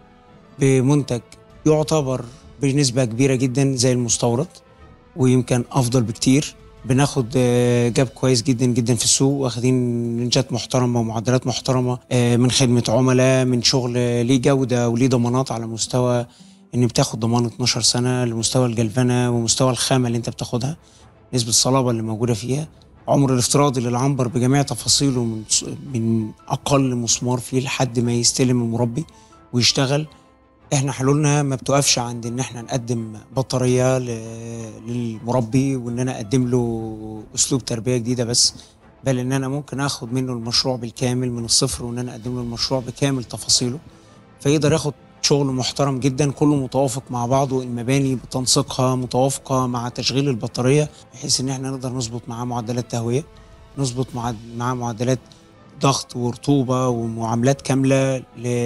بمنتج يعتبر بنسبة كبيرة جدا زي المستورد ويمكن أفضل بكتير بناخد آه، جاب كويس جدا جدا في السوق واخدين رنجات محترمه ومعدلات محترمه آه، من خدمه عملاء من شغل آه، ليه جوده وليه ضمانات على مستوى ان بتاخد ضمان 12 سنه لمستوى الجلفنه ومستوى الخامه اللي انت بتاخدها نسبه الصلابه اللي موجوده فيها عمر الافتراضي للعنبر بجميع تفاصيله من من اقل مسمار فيه لحد ما يستلم المربي ويشتغل احنا حلولنا ما بتقفش عند ان احنا نقدم بطاريه ل- للمربي وان انا اقدم له اسلوب تربيه جديده بس بل ان انا ممكن اخد منه المشروع بالكامل من الصفر وان انا اقدم له المشروع بكامل تفاصيله فيقدر ياخد شغل محترم جدا كله متوافق مع بعضه المباني بتنسيقها متوافقه مع تشغيل البطاريه بحيث ان احنا نقدر نظبط معاه معدلات تهويه نظبط مع معاه معدلات ضغط ورطوبه ومعاملات كامله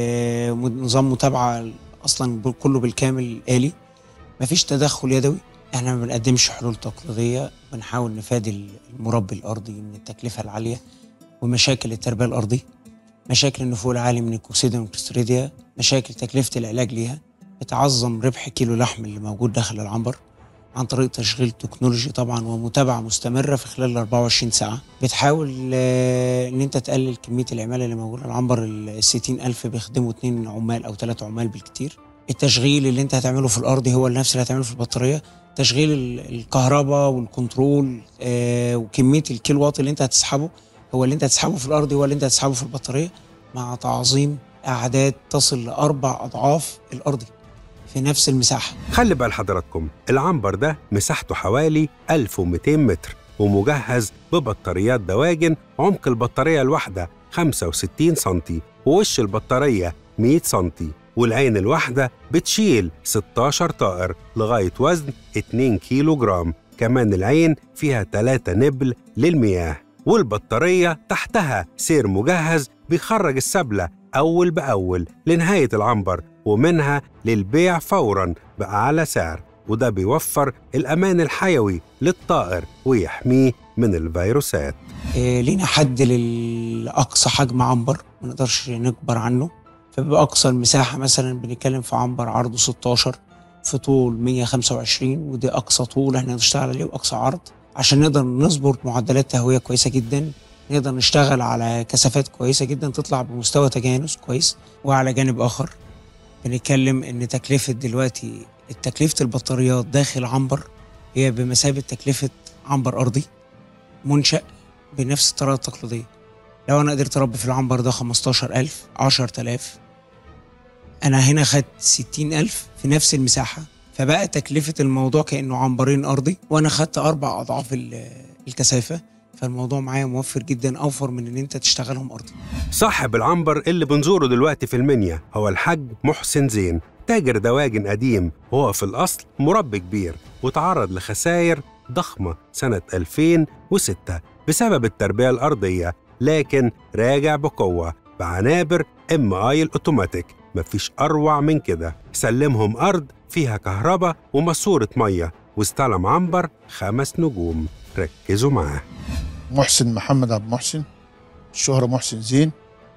لنظام متابعه اصلا كله بالكامل آلي مفيش تدخل يدوي احنا ما بنقدمش حلول تقليديه بنحاول نفادي المربي الارضي من التكلفه العاليه ومشاكل التربيه الارضي مشاكل النفوذ العالي من الكوكسيديوم والكلستريديا مشاكل تكلفه العلاج ليها بتعظم ربح كيلو لحم اللي موجود داخل العنبر عن طريق تشغيل تكنولوجي طبعا ومتابعه مستمره في خلال 24 ساعه بتحاول آه، ان انت تقلل كميه العماله اللي موجوده العنبر ال 60000 بيخدموا اتنين عمال او ثلاثة عمال بالكتير التشغيل اللي انت هتعمله في الارض هو نفس اللي هتعمله في البطاريه تشغيل ال- الكهرباء والكنترول آه وكميه الكيلو وات اللي انت هتسحبه هو اللي انت هتسحبه في الارض هو اللي انت هتسحبه في البطاريه مع تعظيم اعداد تصل لاربع اضعاف الارضي في نفس المساحه خلي بال حضراتكم العنبر ده مساحته حوالي 1200 متر ومجهز ببطاريات دواجن عمق البطارية الواحدة 65 سنتي ووش البطارية 100 سنتي والعين الواحدة بتشيل 16 طائر لغاية وزن 2 كيلو جرام كمان العين فيها 3 نبل للمياه والبطارية تحتها سير مجهز بيخرج السبلة أول بأول لنهاية العنبر ومنها للبيع فورا بأعلى سعر وده بيوفر الأمان الحيوي للطائر ويحميه من الفيروسات آه، لينا حد لأقصى حجم عنبر ما نقدرش نكبر عنه فبيبقى أقصى المساحة مثلا بنتكلم في عنبر عرضه 16 في طول 125 ودي أقصى طول احنا نشتغل عليه وأقصى عرض عشان نقدر نظبط معدلات تهوية كويسة جدا نقدر نشتغل على كثافات كويسة جدا تطلع بمستوى تجانس كويس وعلى جانب آخر بنتكلم إن تكلفة دلوقتي تكلفة البطاريات داخل عنبر هي بمثابة تكلفة عنبر أرضي منشأ بنفس الطريقة التقليدية لو أنا قدرت أربي في العنبر ده 15000 10000 أنا هنا خدت 60000 في نفس المساحة فبقى تكلفة الموضوع كأنه عنبرين أرضي وأنا خدت أربع أضعاف ال- الكثافة فالموضوع معايا موفر جدا أوفر من إن أنت تشتغلهم أرضي صاحب العنبر اللي بنزوره دلوقتي في المنيا هو الحاج محسن زين تاجر دواجن قديم وهو في الأصل مربي كبير وتعرض لخسائر ضخمة سنة 2006 بسبب التربية الأرضية لكن راجع بقوة بعنابر ام اي الاوتوماتيك مفيش أروع من كده سلمهم أرض فيها كهرباء وماسورة مية واستلم عنبر خمس نجوم ركزوا معاه محسن محمد عبد المحسن الشهرة محسن زين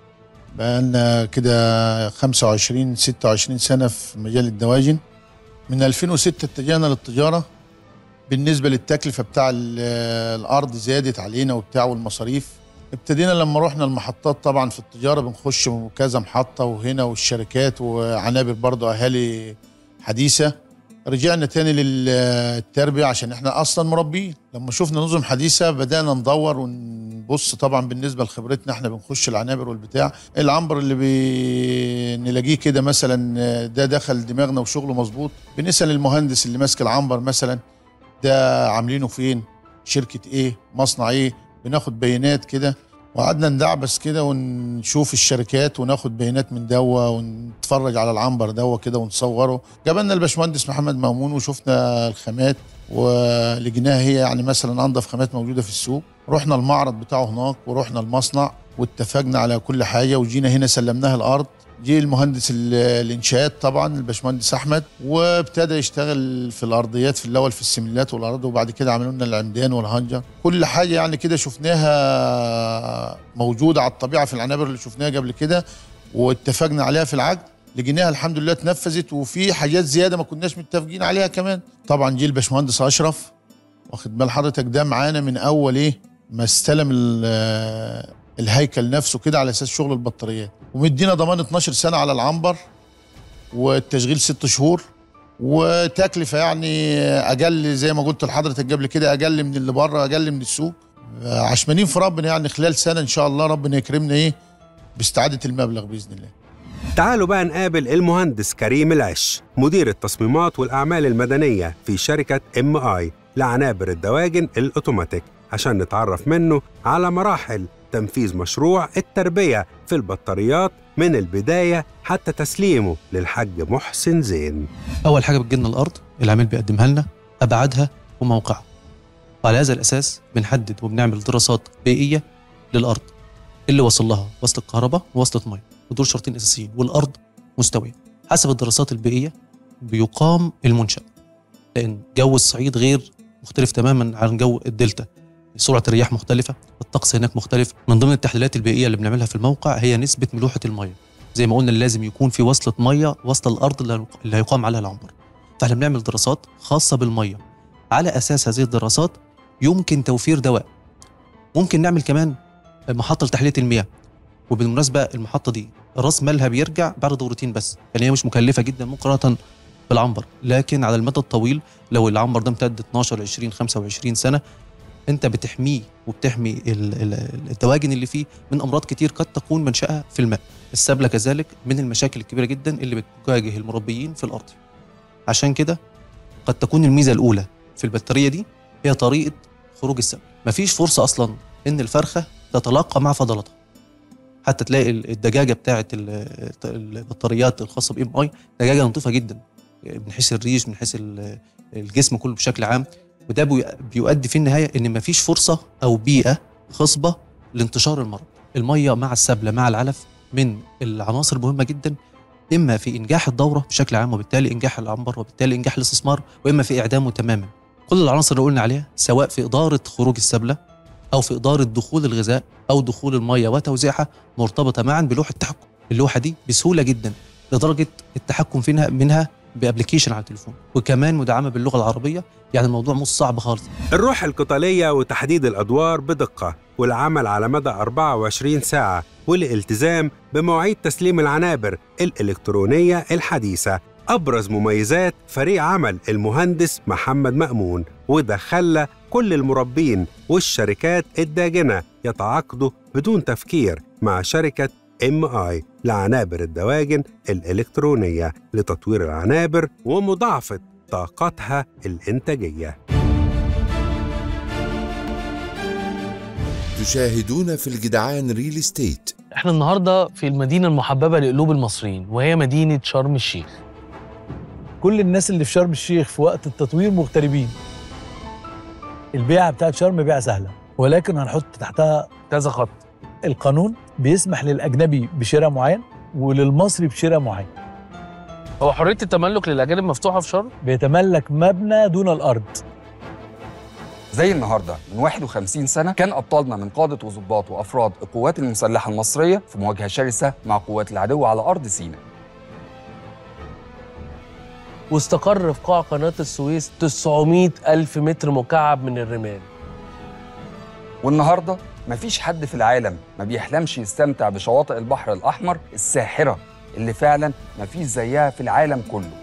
بقالنا كده 25 26 سنة في مجال الدواجن من 2006 اتجهنا للتجارة بالنسبة للتكلفة بتاع ال- الأرض زادت علينا وبتاع والمصاريف ابتدينا لما رحنا المحطات طبعا في التجارة بنخش كذا محطة وهنا والشركات وعنابر برضو أهالي حديثة رجعنا تاني للتربيه عشان احنا اصلا مربيين لما شفنا نظم حديثه بدانا ندور ونبص طبعا بالنسبه لخبرتنا احنا بنخش العنابر والبتاع العنبر اللي بنلاقيه كده مثلا ده دخل دماغنا وشغله مظبوط بنسال المهندس اللي ماسك العنبر مثلا ده عاملينه فين شركه ايه مصنع ايه بناخد بيانات كده وقعدنا ندعبس كده ونشوف الشركات وناخد بيانات من دوا ونتفرج على العنبر دوا كده ونصوره جابلنا الباشمهندس محمد مامون وشفنا الخامات ولقيناها هي يعني مثلا انضف خامات موجوده في السوق رحنا المعرض بتاعه هناك ورحنا المصنع واتفقنا على كل حاجه وجينا هنا سلمناها الارض جه المهندس ال- الانشاءات طبعا الباشمهندس احمد وابتدى يشتغل في الارضيات في الاول في السملات والارض وبعد كده عملوا لنا العمدان والهنجر كل حاجه يعني كده شفناها موجوده على الطبيعه في العنابر اللي شفناها قبل كده واتفقنا عليها في العقد لقيناها الحمد لله اتنفذت وفي حاجات زياده ما كناش متفقين عليها كمان طبعا جه الباشمهندس اشرف واخد بال حضرتك ده معانا من اول ايه ما استلم ال- الهيكل نفسه كده على اساس شغل البطاريات ومدينا ضمان 12 سنه على العنبر والتشغيل ست شهور وتكلفه يعني اقل زي ما قلت لحضرتك قبل كده اقل من اللي بره اقل من السوق عشمانين في ربنا يعني خلال سنه ان شاء الله ربنا يكرمنا ايه باستعاده المبلغ باذن الله تعالوا بقى نقابل المهندس كريم العش مدير التصميمات والأعمال المدنية في شركة ام اي لعنابر الدواجن الأوتوماتيك عشان نتعرف منه على مراحل تنفيذ مشروع التربية في البطاريات من البداية حتى تسليمه للحاج محسن زين اول حاجه بتجيلنا الارض العميل بيقدمها لنا ابعادها وموقعها وعلى هذا الاساس بنحدد وبنعمل دراسات بيئيه للارض اللي وصل لها وصلة كهرباء ووصلة ميه ودول شرطين اساسيين والارض مستويه حسب الدراسات البيئيه بيقام المنشا لان جو الصعيد غير مختلف تماما عن جو الدلتا سرعه الرياح مختلفه الطقس هناك مختلف من ضمن التحليلات البيئيه اللي بنعملها في الموقع هي نسبه ملوحه الميه زي ما قلنا لازم يكون في وصله ميه وسط الارض اللي اللي هيقام عليها العنبر فاحنا بنعمل دراسات خاصه بالميه على اساس هذه الدراسات يمكن توفير دواء ممكن نعمل كمان محطه لتحليه المياه وبالمناسبه المحطه دي راس مالها بيرجع بعد دورتين بس يعني هي مش مكلفه جدا مقارنه بالعنبر لكن على المدى الطويل لو العنبر ده امتد 12 20 25 سنه انت بتحميه وبتحمي ال- ال- الدواجن اللي فيه من امراض كتير قد تكون منشاها في الماء السبله كذلك من المشاكل الكبيره جدا اللي بتواجه المربيين في الارض عشان كده قد تكون الميزه الاولى في البطاريه دي هي طريقه خروج السبل مفيش فرصه اصلا ان الفرخه تتلاقى مع فضلاتها حتى تلاقي ال- الدجاجه بتاعه ال- البطاريات الخاصه بام اي دجاجه نظيفه جدا من حيث الريش من حيث ال- الجسم كله بشكل عام وده بي- بيؤدي في النهايه ان مفيش فرصه او بيئه خصبه لانتشار المرض الميه مع السبله مع العلف من العناصر المهمه جدا اما في انجاح الدوره بشكل عام وبالتالي انجاح العنبر وبالتالي انجاح الاستثمار واما في اعدامه تماما كل العناصر اللي قلنا عليها سواء في اداره خروج السبله او في اداره دخول الغذاء او دخول الميه وتوزيعها مرتبطه معا بلوحه التحكم اللوحه دي بسهوله جدا لدرجه التحكم فيها منها بابلكيشن على التليفون وكمان مدعمه باللغه العربيه يعني الموضوع مش صعب خالص الروح القتالية وتحديد الأدوار بدقة والعمل على مدى 24 ساعة والالتزام بمواعيد تسليم العنابر الإلكترونية الحديثة أبرز مميزات فريق عمل المهندس محمد مأمون وده خلى كل المربين والشركات الداجنة يتعاقدوا بدون تفكير مع شركة ام اي لعنابر الدواجن الإلكترونية لتطوير العنابر ومضاعفة طاقتها الإنتاجية تشاهدون في الجدعان ريل استيت احنا النهارده في المدينه المحببه لقلوب المصريين وهي مدينه شرم الشيخ كل الناس اللي في شرم الشيخ في وقت التطوير مغتربين البيعة بتاعت شرم بيعة سهلة ولكن هنحط تحتها كذا خط القانون بيسمح للأجنبي بشراء معين وللمصري بشراء معين هو حريه التملك للاجانب مفتوحه في شرم بيتملك مبنى دون الأرض زي النهارده من 51 سنه كان ابطالنا من قاده وضباط وافراد القوات المسلحه المصريه في مواجهه شرسه مع قوات العدو على ارض سيناء واستقر في قاع قناه السويس 900 الف متر مكعب من الرمال والنهارده مفيش حد في العالم ما بيحلمش يستمتع بشواطئ البحر الاحمر الساحره اللي فعلا مفيش زيها في العالم كله